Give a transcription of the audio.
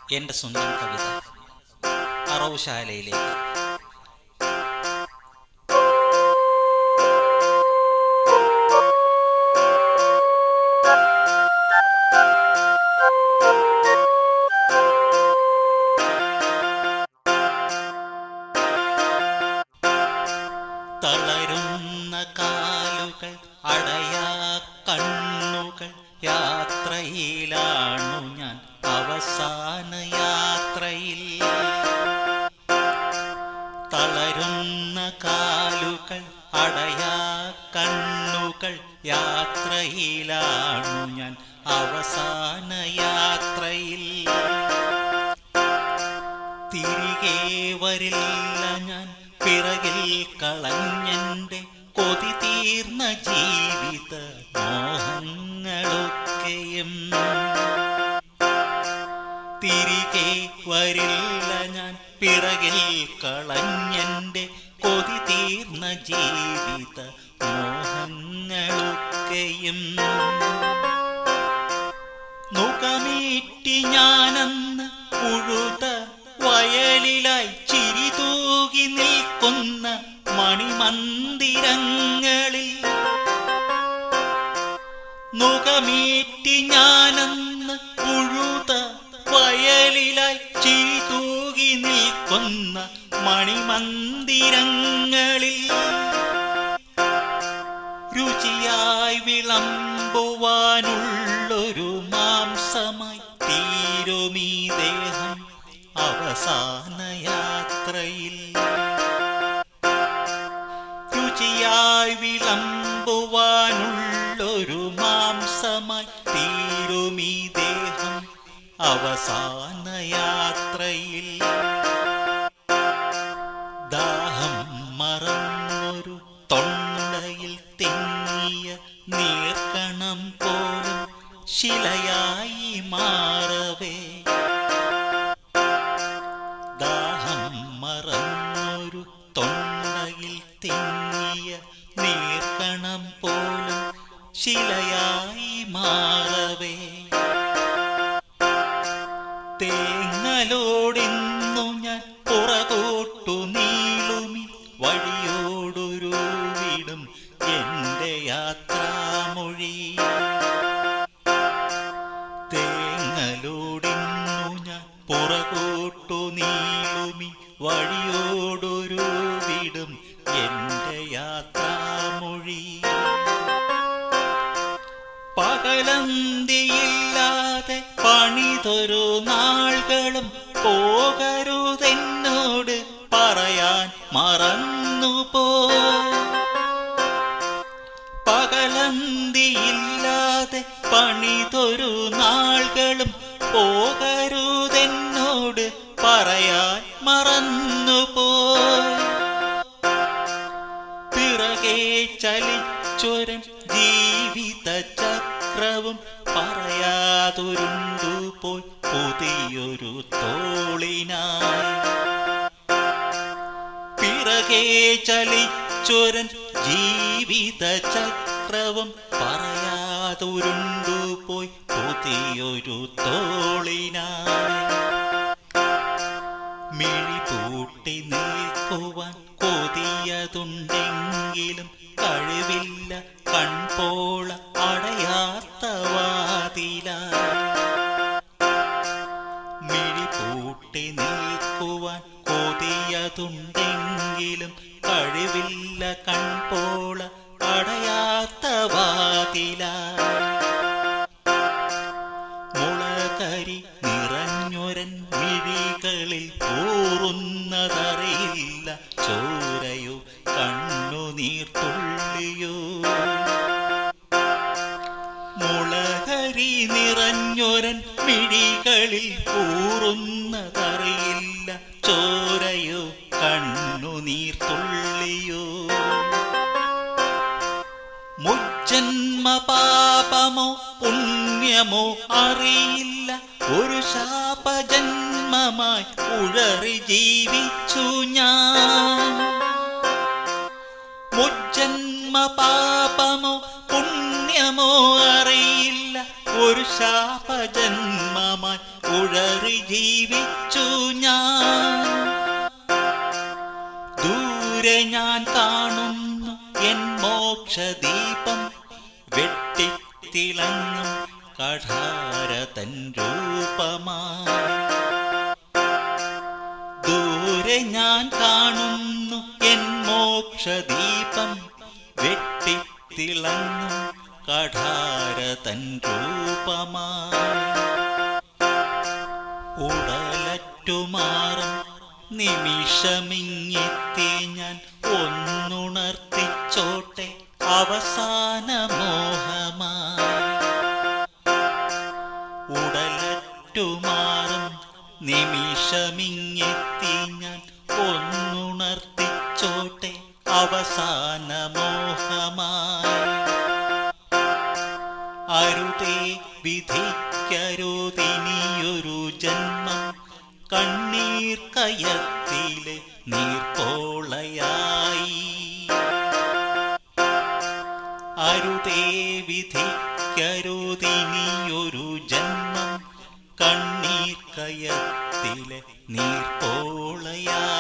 എൻ്റെ സ്വന്തം കവിത അറവുശാലയിലേക്ക് തളരുന്ന കാലുകൾ അടയാ കണ്ണുകൾ യാത്രയിലാണു ഞാൻ അവസാന യാത്രയിൽ തളരുന്ന കാലുകൾ അടയാ കണ്ണുകൾ യാത്രയിലാണു ഞാൻ അവസാന യാത്രയിൽ തിരികെ വരില്ല ഞാൻ പിറകിൽ കളഞ്ഞെന്റെ കൊതി തീർന്ന ജീവിത മോഹങ്ങളൊക്കെയും തിരികെ വരില്ല ഞാൻ പിറകിൽ കളഞ്ഞെന്റെ കൊതി തീർന്ന ജീവിത മോഹങ്ങളൊക്കെയും നുകമീറ്റി ഞാനന്ന് ഉഴുത വയലിലായി ചിരി തൂകി നിൽക്കുന്ന മണിമന്ദിരങ്ങളിൽ നുകമീറ്റി ഞാനന്ന് ഉഴുത വയലിലായി ചിരി തൂകി നിൽക്കുന്ന മണിമന്ദിരങ്ങളിൽ രുചിയായി വിളമ്പുവാനുള്ളൊരു മാംസമായി തീരുമീ ദേഹം അവസാന യാത്രയിൽ രുചിയായി വിളമ്പുവാനുള്ളൊരു മാംസമായി തീരുമീ ദേഹം അവസാന യാത്രയിൽ ദാഹം മറന്നൊരു തൊണ്ടയിൽ തിങ്ങിയ നീർക്കണം പോലും ശിലയായി മാറവേ ദാഹം മറന്നൊരു തൊണ്ടയിൽ തിങ്ങിയ നീർക്കണം പോലും ശിലയായി മാറവേ തേങ്ങലോടിന്നു ഞാൻ പുറകോട്ടു നീളുമി വഴിയോടൊരു വീടും എന്റെ യാത്രാമൊഴി തേങ്ങലോടിന്നു ഞാൻ പുറകോട്ടു നീളുമി വഴിയോടൊരു വീടും എന്റെ യാത്രാമൊഴി പകലന്തിയില്ലാതെ പണിതൊരു നാളുകളും പോകരുതെന്നോട് പറയാൻ മറന്നുപോ പകലന്തിയില്ലാതെ പണിതൊരു നാളുകളും പോകരുതെന്നോട് പറയാൻ മറന്നുപോ പിറകെ ചലിച്ചൊരൻ ജീവിത ചക്രവും പറയാതൊരുണ്ടു പോയി പുതിയൊരു തോളിനായി പിറകെ ചലിച്ചൊരൻ ജീവിത ചക്രവും പറയാതൊരുണ്ടു പോയി പുതിയൊരു തോളിനായി മിഴി പൂട്ടി നിൽക്കുവാൻ കൊതിയതുണ്ടെങ്കിലും കഴിവില്ല കൺപോള അടയാത്ത വാതില മിഴി പൂട്ടി നിൽക്കുവാൻ കൊതിയതുണ്ടെങ്കിലും കഴിവില്ല കൺപോള അടയാത്ത വാതില മുളകരി നിറഞ്ഞൊരൻ മിഴികളിൽ കൂറുന്നതറിയില്ല ചോരയോ കണ്ണുനീർത്തുള്ളിയോ മുളകരി നിറഞ്ഞൊരൻ മിഴികളിൽ കൂറുന്നതറിയില്ല ചോരയോ കണ്ണുനീർത്തുള്ളിയോ മുജ്ജന്മ പാപമോ പുണ്യമോ അറിയില്ല ഒരു ശാപജന്മമായി ഉഴറി ജീവിച്ചു ഞാൻ മുജ്ജന്മ പാപമോ പുണ്യമോ അറിയില്ല ഒരു ശാപജന്മമായി ഉഴറി ജീവിച്ചു ഞാൻ ദൂരെ ഞാൻ കാണുന്നു എൻ മോക്ഷദീപം വെട്ടിത്തിളങ്ങും കഠാര തൻ രൂപമായി ദൂരെ ഞാൻ കാണുന്നു എൻ മോക്ഷദീപം വെട്ടിത്തിളങ്ങും കഠാര തൻ രൂപമായി ഉടലറ്റുമാറും നിമിഷമിങ്ങെത്തി ഞാൻ ഒന്നുണർത്തിച്ചോട്ടെ അവസാന മോഹമായി ഉടലറ്റുമാറും നിമിഷമിങ്ങെത്തി ഞാൻ ഒന്നുണർത്തിച്ചോട്ടെ അവസാന മോഹമായി അരുതേ വിധിക്കരുതിനിയൊരു ജന്മം കണ്ണീർ കയത്തിലെ നീർപ്പോളയായി അരുതേ വിധിക്കരുതിനിയൊരു ജന്മം കണ്ണീർ കയത്തിലെ നീർപ്പോളയായി